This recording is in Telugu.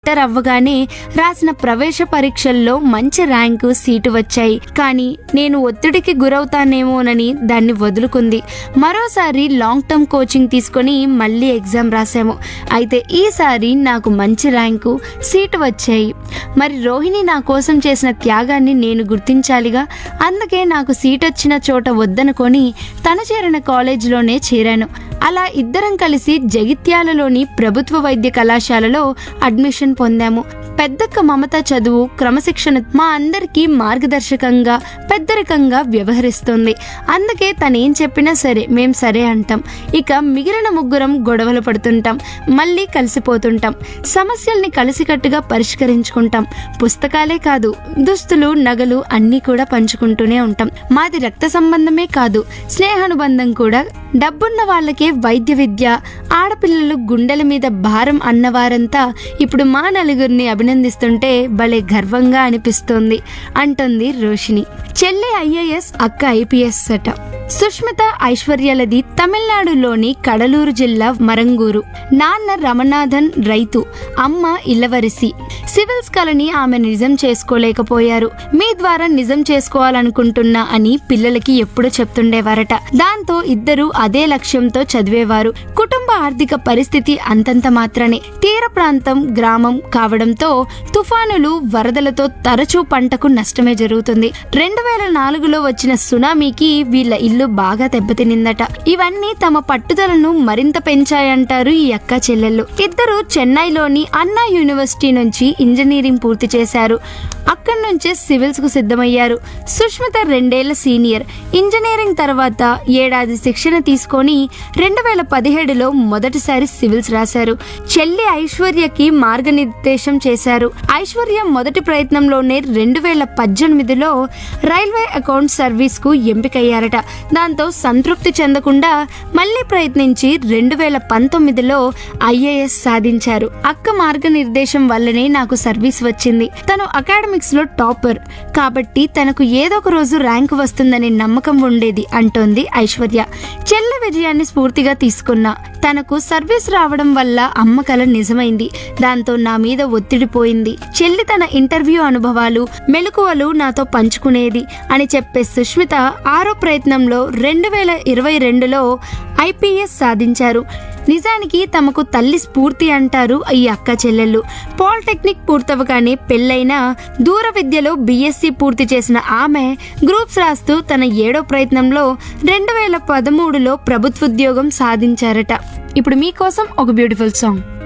ఇంటర్ అవ్వగానే రాసిన ప్రవేశ పరీక్షల్లో మంచి ర్యాంకు సీటు వచ్చాయి కానీ నేను ఒత్తిడికి గురవుతానేమోనని దాన్ని వదులుకుంది మరోసారి లాంగ్ టర్మ్ కోచింగ్ తీసుకొని మళ్ళీ ఎగ్జామ్ రాసాము అయితే ఈసారి నాకు మంచి ర్యాంకు సీటు వచ్చాయి మరి రోహిణి నా కోసం చేసిన త్యాగాన్ని నేను గుర్తించాలిగా అందుకే నాకు సీట్ వచ్చిన చోట వద్దనుకొని తను చేరిన కాలేజీలోనే చేరాను అలా ఇద్దరం కలిసి జగిత్యాలలోని ప్రభుత్వ వైద్య కళాశాలలో అడ్మిషన్ పొందాము పెద్దక్క మమత చదువు క్రమశిక్షణ మా అందరికీ మార్గదర్శకంగా పెద్దరికంగా వ్యవహరిస్తుంది అందుకే తనేం చెప్పినా సరే మేం సరే అంటాం ఇక మిగిలిన ముగ్గురం గొడవలు పడుతుంటాం మళ్ళీ కలిసిపోతుంటాం సమస్యల్ని కలిసికట్టుగా పరిష్కరించుకుంటాం పుస్తకాలే కాదు దుస్తులు నగలు అన్నీ కూడా పంచుకుంటూనే ఉంటాం మాది రక్త సంబంధమే కాదు స్నేహానుబంధం కూడా డబ్బున్న వాళ్ళకే వైద్య విద్య ఆడపిల్లలు గుండెల మీద భారం అన్నవారంతా ఇప్పుడు మా నలుగురిని అభినందిస్తుంటే భలే గర్వంగా అనిపిస్తోంది అంటుంది రోషిని చెల్లి ఐఏఎస్ అక్క ఐపీఎస్ అట సుష్మిత ఐశ్వర్యలది తమిళనాడులోని కడలూరు జిల్లా మరంగూరు నాన్న రమనాథన్ రైతు అమ్మ ఇల్లవరిసి సివిల్స్ కలని ఆమె నిజం చేసుకోలేకపోయారు మీ ద్వారా నిజం చేసుకోవాలనుకుంటున్నా అని పిల్లలకి ఎప్పుడు చెప్తుండేవారట దాంతో ఇద్దరు అదే లక్ష్యంతో చదివేవారు కుటుంబ ఆర్థిక పరిస్థితి అంతంత మాత్రమే తీర ప్రాంతం గ్రామం కావడంతో తుఫానులు వరదలతో తరచూ పంటకు నష్టమే జరుగుతుంది రెండు వేల నాలుగులో వచ్చిన సునామీకి వీళ్ళ ఇల్లు బాగా దెబ్బతినిందట ఇవన్నీ తమ పట్టుదలను మరింత పెంచాయంటారు ఈ అక్క చెల్లెళ్ళు ఇద్దరు చెన్నైలోని అన్నా యూనివర్సిటీ నుంచి ఇంజనీరింగ్ పూర్తి చేశారు అక్కడి నుంచే సివిల్స్ కు సిద్ధమయ్యారు సుష్మిత రెండేళ్ల సీనియర్ ఇంజనీరింగ్ తర్వాత ఏడాది శిక్షణ తీసుకొని రెండు వేల పదిహేడులో మొదటిసారి సివిల్స్ రాశారు చెల్లి ఐశ్వర్యకి మార్గనిర్దేశం చేశారు ఐశ్వర్య మొదటి ప్రయత్నంలోనే రెండు వేల పద్దెనిమిదిలో రైల్వే అకౌంట్ సర్వీస్ కు ఎంపికయ్యారట దాంతో సంతృప్తి చెందకుండా మళ్ళీ ప్రయత్నించి రెండు వేల పంతొమ్మిదిలో ఐఏఎస్ సాధించారు అక్క మార్గనిర్దేశం వల్లనే నాకు సర్వీస్ వచ్చింది తను అకాడమిక్స్ లో టాపర్ కాబట్టి తనకు ఏదో ఒక రోజు ర్యాంక్ వస్తుందనే నమ్మకం ఉండేది అంటోంది ఐశ్వర్య చెల్ల విజయాన్ని స్ఫూర్తిగా తీసుకున్నా తనకు సర్వీస్ రావడం వల్ల అమ్మ కల నిజమైంది దాంతో నా మీద ఒత్తిడి పోయింది చెల్లి తన ఇంటర్వ్యూ అనుభవాలు మెలకువలు నాతో పంచుకునేది అని చెప్పే సుష్మిత ఆరో ప్రయత్నంలో రెండు వేల ఇరవై రెండులో ఐపీఎస్ సాధించారు నిజానికి తమకు తల్లి స్ఫూర్తి అంటారు ఈ అక్క చెల్లెళ్ళు పాలిటెక్నిక్ పూర్తవగానే పెళ్ళైన దూర విద్యలో బీఎస్సీ పూర్తి చేసిన ఆమె గ్రూప్స్ రాస్తూ తన ఏడో ప్రయత్నంలో రెండు వేల పదమూడులో ప్రభుత్వోద్యోగం సాధించారట ఇప్పుడు మీకోసం ఒక బ్యూటిఫుల్ సాంగ్